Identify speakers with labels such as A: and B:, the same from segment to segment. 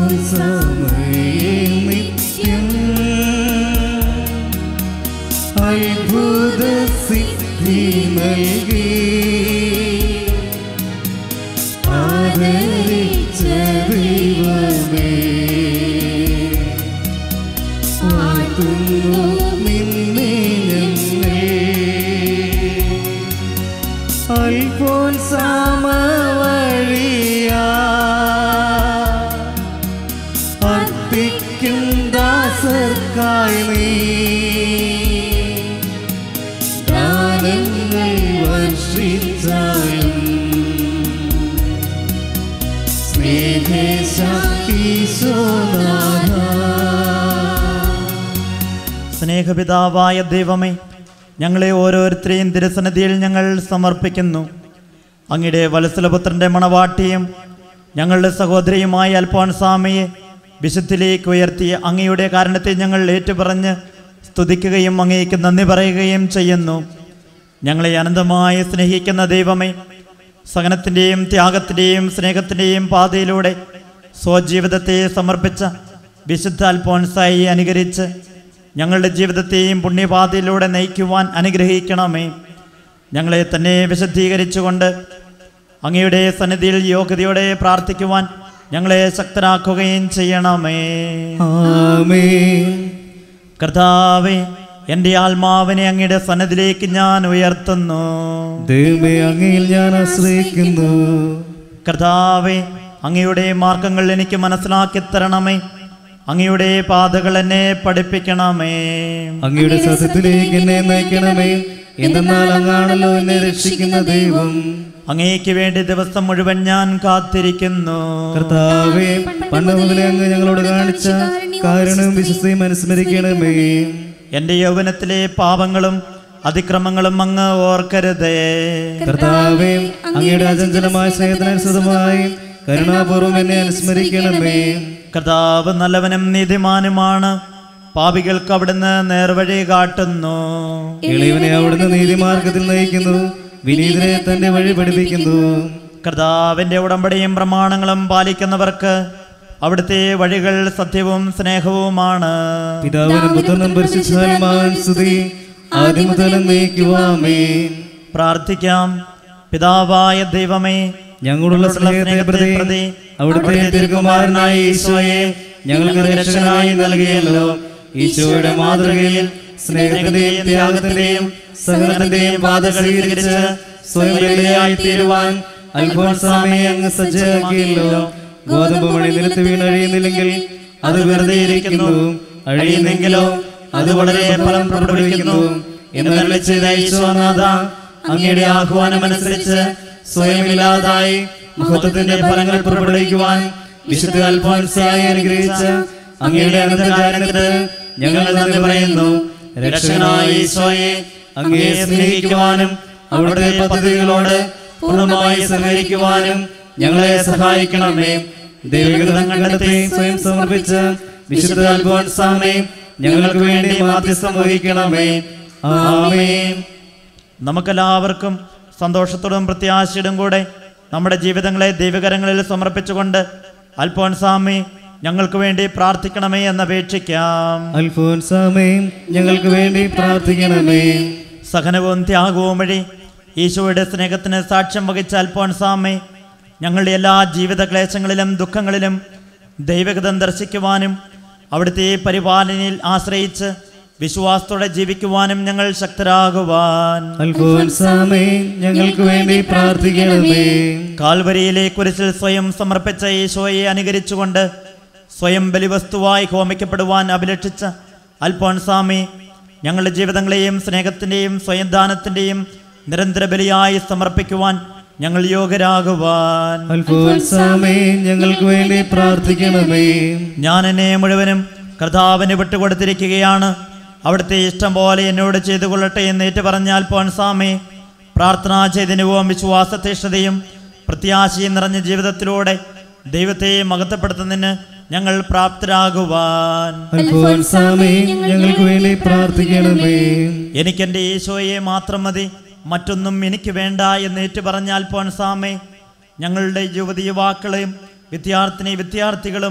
A: അൽഫോൻസാമേ നിത്യം അത്ഭുത സിദ്ധി നൽകി ആദരിച്ച ദൈവമേ ആർക്കുന്നു നിന്നെ ഞങ്ങൾ അൽഫോൻസാമ വഴിയാ അർപ്പിക്കും ദാസർക്കായി നീ ദാനങ്ങൾ വർഷിച്ചാലും സ്നേഹശക്തിശോനാഥ
B: സ്നേഹപിതാവായ ദൈവമേ ഞങ്ങളെ ഓരോരുത്തരെയും തിരുസന്നിധിയിൽ ഞങ്ങൾ സമർപ്പിക്കുന്നു അങ്ങയുടെ വത്സലപുത്രൻ്റെ മണവാട്ടിയും ഞങ്ങളുടെ സഹോദരിയുമായ അൽഫോൻസാമയെ വിശുദ്ധിലേക്ക് ഉയർത്തിയ അങ്ങയുടെ കാരണത്തെ ഞങ്ങൾ ഏറ്റുപറഞ്ഞ് സ്തുതിക്കുകയും അങ്ങേക്ക് നന്ദി പറയുകയും ചെയ്യുന്നു ഞങ്ങളെ അനന്തമായി സ്നേഹിക്കുന്ന ദൈവമേ സഹനത്തിൻ്റെയും ത്യാഗത്തിൻ്റെയും സ്നേഹത്തിൻ്റെയും പാതയിലൂടെ സ്വജീവിതത്തെ സമർപ്പിച്ച വിശുദ്ധ അൽഫോൻസായി അനുകരിച്ച് ഞങ്ങളുടെ ജീവിതത്തെയും പുണ്യപാതയിലൂടെ നയിക്കുവാൻ അനുഗ്രഹിക്കണമേ ഞങ്ങളെ തന്നെ വിശദീകരിച്ചുകൊണ്ട് അങ്ങയുടെ സന്നിധിയിൽ യോഗ്യതയോടെ പ്രാർത്ഥിക്കുവാൻ ഞങ്ങളെ ശക്തരാക്കുകയും ചെയ്യണമേ
A: ആമേൻ
B: കർത്താവേ എൻ്റെ ആത്മാവിനെ അങ്ങയുടെ സന്നിധിയിലേക്ക് ഞാൻ ഉയർത്തുന്നു
A: ദൈവമേ അങ്ങയിൽ ഞാൻ ആശ്രയിക്കുന്നു
B: കർത്താവെ അങ്ങയുടെ മാർഗങ്ങൾ എനിക്ക് മനസ്സിലാക്കി തരണമേ അങ്ങയുടെ പാതകൾ എന്നെ പഠിപ്പിക്കണമേ
A: അങ്ങയുടെ സത്യത്തിലേക്ക് എന്നെ നയിക്കണമേ എന്തെന്നാൽ അങ്ങാണല്ലോ എന്നെ രക്ഷിക്കുന്ന ദൈവം
B: അങ്ങേക്ക് വേണ്ടി ദിവസം മുഴുവൻ ഞാൻ കാത്തിരിക്കുന്നു
A: കർത്താവേ പണ്ട് മുതലേ അങ്ങ് ഞങ്ങളോട് കാണിച്ച കാരണവും വിശ്വസയും അനുസ്മരിക്കണമേ
B: എൻ്റെ യൗവനത്തിലെ പാപങ്ങളും അതിക്രമങ്ങളും അങ്ങ് ഓർക്കരുതേ
A: കർത്താവേ അങ്ങയുടെ അചഞ്ചലമായ സ്നേഹത്തിനനുസൃതമായി കരുണാപൂർവം എന്നെ അനുസ്മരിക്കണമേ
B: കർത്താവ് നല്ലവനും നീതിമാനുമാണ് പാപികൾക്ക് അവിടുന്ന് നേർവഴി കാട്ടുന്നു
A: ഇളയവനെ അവിടുന്ന് നീതിമാർഗത്തിൽ നയിക്കുന്നു വിനീതനെ തന്റെ വഴി പഠിപ്പിക്കുന്നു
B: കർത്താവിൻ്റെ ഉടമ്പടിയും പ്രമാണങ്ങളും പാലിക്കുന്നവർക്ക് അവിടുത്തെ വഴികൾ സത്യവും സ്നേഹവുമാണ്
A: പിതാവിനും പുത്രനും പരിശുദ്ധാത്മാവൻ സ്തുതി ആദ്യം മുതൽ നയിക്കുവാമേ
B: പ്രാർത്ഥിക്കാം പിതാവായ ദൈവമേ
A: ഞങ്ങളുള്ള സ്നേഹത്തെ പ്രതി അവിടുത്തെ തിരുക്കുമാരനായ ഈശോയെ ഞങ്ങൾക്ക് രക്ഷകനായി നൽകിയല്ലോ ഈശോയുടെ മാതൃകയിൽ സ്നേഹത്തിന്റെയും ത്യാഗത്തിന്റെയും സഹനത്തിന്റെയും പാത സ്വീകരിച്ച് സ്വയം വെള്ളിയായി തീരുവാൻ അൽഫോൻസാമയെ അങ്ങ് സജ്ജമാക്കിയല്ലോ ഗോതമ്പ് മണി നിലത്ത് വീണഴിയുന്നില്ലെങ്കിൽ അത് വെറുതെ ഇരിക്കുന്നു അഴിയുന്നെങ്കിലോ അത് വളരെ ഫലം പുറപ്പെടുവിക്കുന്നു എന്നരളി ചെയ്ത ഈശോനാഥ അങ്ങയുടെ ആഹ്വാനം അനുസരിച്ച് സ്വയമില്ലാതായി മഹത്വത്തിന്റെ ഫലങ്ങൾ പുറപ്പെടുവിക്കുവാൻ വിശുദ്ധ അൽഫോൻസായി അനുഗ്രഹിച്ച് അങ്ങയുടെ അനന്തകാരണത്തിന് ഞങ്ങൾ നന്ദി പറയുന്നു രക്ഷകനായ ഈശോയെ അങ്ങയെ സ്നേഹിക്കുവാനും അവിടുത്തെ പദ്ധതികളോട് പൂർണ്ണമായി സഹകരിക്കുവാനും ഞങ്ങളെ സഹായിക്കണമേ ദൈവഗതം കണ്ടെത്തി സ്വയം സമർപ്പിച്ച് വിശുദ്ധ അൽഫോൻസാമേ ഞങ്ങൾക്ക് വേണ്ടി മാധ്യസ്ഥം വഹിക്കണമേ ആമേൻ
B: നമുക്കെല്ലാവർക്കും സന്തോഷത്തോടും പ്രത്യാശയോടും കൂടെ നമ്മുടെ ജീവിതങ്ങളെ ദൈവകരങ്ങളിൽ സമർപ്പിച്ചുകൊണ്ട് അൽഫോൻസാമി ഞങ്ങൾക്ക് വേണ്ടി പ്രാർത്ഥിക്കണമേ എന്നപേക്ഷിക്കാം
A: അൽഫോൻസാമേ ഞങ്ങൾക്ക് വേണ്ടി പ്രാർത്ഥിക്കണമേ
B: സഹനവും ത്യാഗവും വഴി ഈശോയുടെ സ്നേഹത്തിന് സാക്ഷ്യം വഹിച്ച അൽഫോൻസാമേ ഞങ്ങളുടെ എല്ലാ ജീവിത ക്ലേശങ്ങളിലും ദുഃഖങ്ങളിലും ദൈവഗതം ദർശിക്കുവാനും അവിടുത്തെ പരിപാലനയിൽ ആശ്രയിച്ച് വിശ്വാസത്തോടെ ജീവിക്കുവാനും ഞങ്ങൾ ശക്തരാകുവാൻ
A: അൽഫോൻസാമേ ഞങ്ങൾക്ക് വേണ്ടി പ്രാർത്ഥിക്കണമേ
B: കാൽവരിയിലെ കുരിശിൽ സ്വയം സമർപ്പിച്ച ഈശോയെ അനുകരിച്ചുകൊണ്ട് സ്വയം ബലിവസ്തുവായി ഹോമിക്കപ്പെടുവാൻ അഭിലഷിച്ച അൽഫോൻസാമി ഞങ്ങളുടെ ജീവിതങ്ങളെയും സ്നേഹത്തിൻ്റെയും സ്വയംദാനത്തിൻ്റെയും നിരന്തര ബലിയായി സമർപ്പിക്കുവാൻ ഞങ്ങൾ യോഗ്യരാകുവാൻ
A: അൽഫോൻസാമേ ഞങ്ങൾക്ക് വേണ്ടി പ്രാർത്ഥിക്കണമേ
B: ഞാൻ എന്നെ മുഴുവനും കർത്താവിന് വിട്ടുകൊടുത്തിരിക്കുകയാണ് അവിടുത്തെ ഇഷ്ടം പോലെ എന്നോട് ചെയ്തു കൊള്ളട്ടെ എന്ന് ഏറ്റു പറഞ്ഞ അൽഫോൻസാമി പ്രാർത്ഥനാ ചൈതന്യവും വിശ്വാസതീഷ്ണതയും പ്രത്യാശയും നിറഞ്ഞ ജീവിതത്തിലൂടെ ദൈവത്തെ മഹത്വപ്പെടുത്തുന്നതിന് ഞങ്ങൾ പ്രാപ്തരാകുവാൻ
A: അൽഫോൻസാമേ ഞങ്ങൾക്ക് വേണ്ടി പ്രാർത്ഥിക്കണമേ
B: എനിക്കെൻ്റെ ഈശോയെ മാത്രം മതി മറ്റൊന്നും എനിക്ക് വേണ്ട എന്ന് ഏറ്റു പറഞ്ഞ അൽഫോൻസാമേ ഞങ്ങളുടെ യുവതി യുവാക്കളെയും വിദ്യാർത്ഥിനി വിദ്യാർത്ഥികളും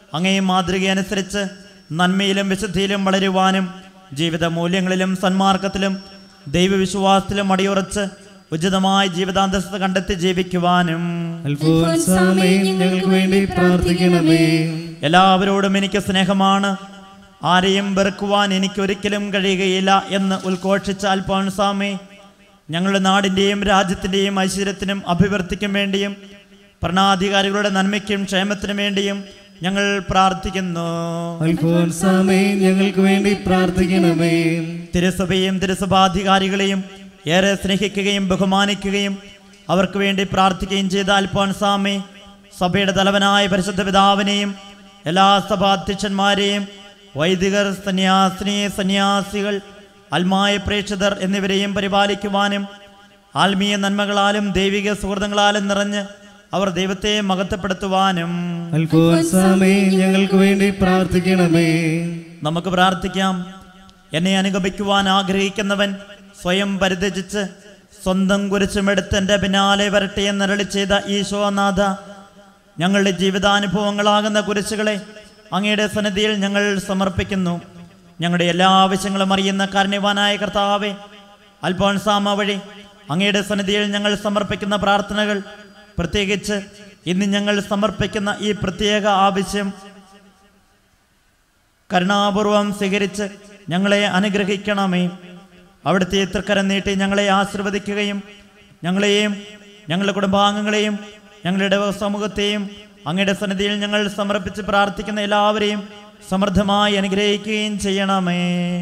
B: അങ്ങേ മാതൃകയനുസരിച്ച് നന്മയിലും വിശുദ്ധിയിലും വളരുവാനും ജീവിത മൂല്യങ്ങളിലും സന്മാർഗത്തിലും ദൈവവിശ്വാസത്തിലും അടിയുറച്ച് ഉചിതമായ ജീവിതാന്തസ്ഥ കണ്ടെത്തി ജീവിക്കുവാനും
A: അൽഫോൻസാമേ ഞങ്ങൾക്ക് വേണ്ടി പ്രാർത്ഥിക്കണമേ
B: എല്ലാവരോടും എനിക്ക് സ്നേഹമാണ് ആരെയും വെറുക്കുവാൻ എനിക്കൊരിക്കലും കഴിയുകയില്ല എന്ന് ഉദ്ഘോഷിച്ച അൽഫോൻസാമേ ഞങ്ങളുടെ നാടിൻ്റെയും രാജ്യത്തിൻ്റെയും ഐശ്വര്യത്തിനും അഭിവൃദ്ധിക്കും വേണ്ടിയും ഭരണാധികാരികളുടെ നന്മയ്ക്കും ക്ഷേമത്തിനും വേണ്ടിയും ഞങ്ങൾ പ്രാർത്ഥിക്കുന്നു
A: അൽഫോൻസാമേ ഞങ്ങൾക്ക് വേണ്ടി പ്രാർത്ഥിക്കണമേ
B: തിരുസഭയും തിരുസഭാധികാരികളെയും ഏറെ സ്നേഹിക്കുകയും ബഹുമാനിക്കുകയും അവർക്ക് വേണ്ടി പ്രാർത്ഥിക്കുകയും ചെയ്ത അൽഫോൻസാമേ സഭയുടെ തലവനായ പരിശുദ്ധ പിതാവിനെയും എല്ലാ സഭാധ്യക്ഷന്മാരെയും വൈദികർ സന്യാസിനി സന്യാസികൾ അൽമായ പ്രേക്ഷിതർ എന്നിവരെയും പരിപാലിക്കുവാനും ആത്മീയ നന്മകളാലും ദൈവിക സുഹൃത്തുക്കളാലും നിറഞ്ഞ് അവർ ദൈവത്തെ മഹത്വപ്പെടുത്തുവാനും
A: അൽഫോൻസാമേ ഞങ്ങൾക്ക് വേണ്ടി പ്രാർത്ഥിക്കണമേ
B: നമുക്ക് പ്രാർത്ഥിക്കാം എന്നെ അനുഗമിക്കുവാൻ ആഗ്രഹിക്കുന്നവൻ സ്വയം പരിത്യജിച്ച് സ്വന്തം കുരിശുമെടുത്ത് എൻ്റെ പിന്നാലെ വരട്ടെ എന്നരളി ചെയ്ത ഈശോനാഥ ഞങ്ങളുടെ ജീവിതാനുഭവങ്ങളാകുന്ന കുരിശുകളെ അങ്ങയുടെ സന്നിധിയിൽ ഞങ്ങൾ സമർപ്പിക്കുന്നു ഞങ്ങളുടെ എല്ലാ ആവശ്യങ്ങളും അറിയുന്ന കാരുണ്യവാനായ കർത്താവെ അൽഫോൻസാമ വഴി അങ്ങയുടെ സന്നിധിയിൽ ഞങ്ങൾ സമർപ്പിക്കുന്ന പ്രാർത്ഥനകൾ പ്രത്യേകിച്ച് ഇന്ന് ഞങ്ങൾ സമർപ്പിക്കുന്ന ഈ പ്രത്യേക ആവശ്യം കരുണാപൂർവം സ്വീകരിച്ച് ഞങ്ങളെ അനുഗ്രഹിക്കണമേ അവിടുത്തെ തൃക്കരം നീട്ടി ഞങ്ങളെ ആശീർവദിക്കുകയും ഞങ്ങളെയും ഞങ്ങളുടെ കുടുംബാംഗങ്ങളെയും ഞങ്ങളുടെ സമൂഹത്തെയും അങ്ങയുടെ സന്നിധിയിൽ ഞങ്ങൾ സമർപ്പിച്ച് പ്രാർത്ഥിക്കുന്ന എല്ലാവരെയും സമൃദ്ധമായി അനുഗ്രഹിക്കുകയും ചെയ്യണമേ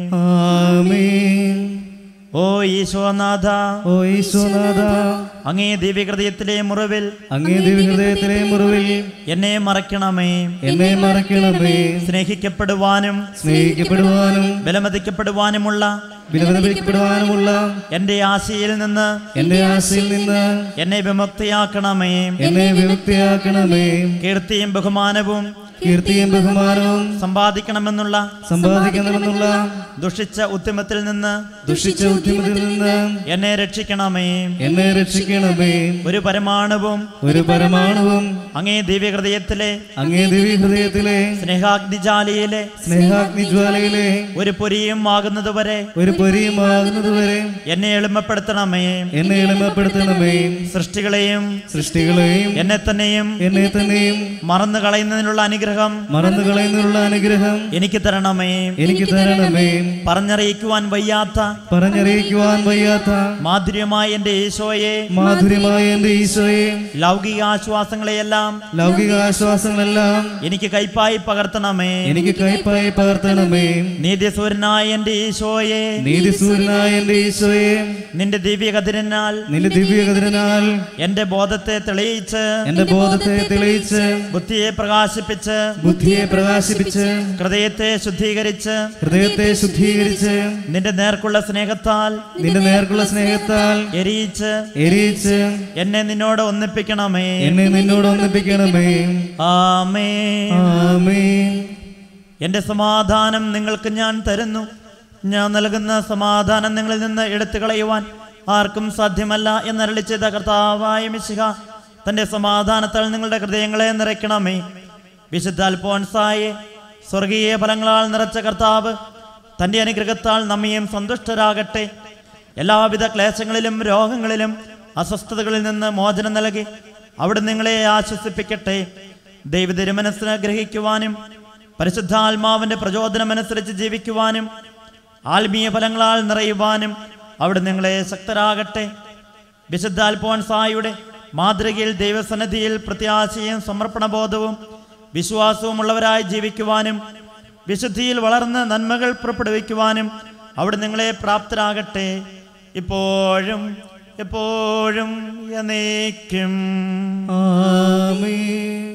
A: ആമേൻ
B: ഓ ഈശോനാഥ
A: ഓ ഈശോനാഥ
B: അങ്ങേ ദിവ്യഹൃദയത്തിലെ മുറിവിൽ
A: അങ്ങേ ദിവ്യഹൃദയത്തിലെ മുറിവിൽ
B: എന്നെ മറയ്ക്കണമേ
A: എന്നെ മറക്കണമേ
B: സ്നേഹിക്കപ്പെടുവാനും
A: സ്നേഹിക്കപ്പെടുവാനും
B: ബലമതിക്കപ്പെടുവാനുമുള്ള
A: വിലമതിക്കപ്പെടുവാനുമുള്ള
B: എൻ്റെ ആശയിൽ നിന്ന്
A: എന്റെ ആശയിൽ നിന്ന്
B: എന്നെ വിമുക്തിയാക്കണമേ
A: എന്നെ വിമുക്തിയാക്കണമേ
B: കീർത്തിയും ബഹുമാനവും
A: കീർത്തിയും ബഹുമാനവും
B: സമ്പാദിക്കണമെന്നുള്ള
A: സമ്പാദിക്കണമെന്നുള്ള
B: ദുഷിച്ച ഉദ്യമത്തിൽ നിന്ന്
A: ദുഷിച്ച ഉദ്യമത്തിൽ നിന്ന്
B: എന്നെ രക്ഷിക്കണമേ
A: എന്നെ രക്ഷിക്കണമേ
B: ഒരു പരമാണുവും
A: ഒരു പരമാണുവും
B: അങ്ങേ ദിവ്യഹൃദയത്തിലെ
A: അങ്ങേ ദിവ്യഹൃദയത്തിലെ
B: സ്നേഹാഗ്നിജാലിയിലെ
A: സ്നേഹാഗ്നിജ്വാലയിലെ
B: ഒരു പൊരിയും ആകുന്നതുവരെ
A: ഒരു പൊരിയുമാകുന്നതുവരെ
B: എന്നെ എളിമപ്പെടുത്തണമേ
A: എന്നെ എളിമപ്പെടുത്തണമേ
B: സൃഷ്ടികളെയും
A: സൃഷ്ടികളെയും
B: എന്നെ തന്നെയും
A: എന്നെ തന്നെയും
B: മറന്നു കളയുന്നതിനുള്ള അനുഗ്രഹം
A: മറന്നു കളയുന്നുള്ള അനുഗ്രഹം
B: എനിക്ക് തരണമേ
A: എനിക്ക് തരണമേ
B: പറഞ്ഞറിയിക്കുവാൻ വയ്യാത്ത
A: പറഞ്ഞറിയിക്കുവാൻ വയ്യാത്ത
B: മാധുര്യമായ എൻ്റെ ഈശോയെ
A: മാധുര്യമായ എന്റെ ഈശോയെ
B: ലൗകിക ആശ്വാസങ്ങളെയെല്ലാം
A: ലൗകിക ആശ്വാസങ്ങളെല്ലാം
B: എനിക്ക് കൈപ്പായി പകർത്തണമേ
A: എനിക്ക് കൈപ്പായി പകർത്തണമേ
B: നീതിസൂരനായ എൻ്റെ ഈശോയെ
A: നീതിസൂര്യനായ എന്റെ ഈശോയെ
B: നിന്റെ ദിവ്യകതിരനാൽ
A: നിന്റെ ദിവ്യകതിരനാൽ
B: എന്റെ ബോധത്തെ തെളിയിച്ച്
A: എന്റെ ബോധത്തെ തെളിയിച്ച്
B: ബുദ്ധിയെ പ്രകാശിപ്പിച്ച്
A: ബുദ്ധിയെ പ്രകാശിപ്പിച്ച്
B: ഹൃദയത്തെ ശുദ്ധീകരിച്ച്
A: ഹൃദയത്തെ ശുദ്ധീകരിച്ച്
B: നിന്റെ നേർക്കുള്ള സ്നേഹത്താൽ
A: നിന്റെ നേർക്കുള്ള സ്നേഹത്താൽ
B: എരിയിച്ച്
A: എരിയിച്ച്
B: എന്നെ നിന്നോട് ഒന്നിപ്പിക്കണമേ
A: എന്നെ നിന്നോട് ഒന്നിപ്പിക്കണമേ
B: ആമേ
A: ആമേൻ
B: എന്റെ സമാധാനം നിങ്ങൾക്ക് ഞാൻ തരുന്നു ഞാൻ നൽകുന്ന സമാധാനം നിങ്ങളിൽ നിന്ന് എടുത്തു കളയുവാൻ ആർക്കും സാധ്യമല്ല എന്നരളി ചെയ്ത കർത്താവായ മിശിഹ തന്റെ സമാധാനത്താൽ നിങ്ങളുടെ ഹൃദയങ്ങളെ നിറയ്ക്കണമേ വിശുദ്ധ അൽഫോൻസായെ സ്വർഗീയ ഫലങ്ങളാൽ നിറച്ച കർത്താവ് തന്റെ അനുഗ്രഹത്താൽ നമ്മയും സന്തുഷ്ടരാകട്ടെ എല്ലാവിധ ക്ലേശങ്ങളിലും രോഗങ്ങളിലും അസ്വസ്ഥതകളിൽ നിന്ന് മോചനം നൽകി അവിടെ നിങ്ങളെ ആശ്വസിപ്പിക്കട്ടെ ദൈവ തിരുമനസ്സിനെ ഗ്രഹിക്കുവാനും പരിശുദ്ധാത്മാവിന്റെ പ്രചോദനമനുസരിച്ച് ജീവിക്കുവാനും ആത്മീയ ഫലങ്ങളാൽ നിറയുവാനും അവിടെ നിങ്ങളെ ശക്തരാകട്ടെ വിശുദ്ധ അൽഫോൻസായുടെ മാതൃകയിൽ ദൈവസന്നിധിയിൽ പ്രത്യാശയും സമർപ്പണബോധവും വിശ്വാസവും ഉള്ളവരായി ജീവിക്കുവാനും വിശുദ്ധിയിൽ വളർന്ന് നന്മകൾ പുറപ്പെടുവിക്കുവാനും അവിടെ നിങ്ങളെ പ്രാപ്തരാകട്ടെ ഇപ്പോഴും എപ്പോഴും എന്നേക്കും
A: ആമേൻ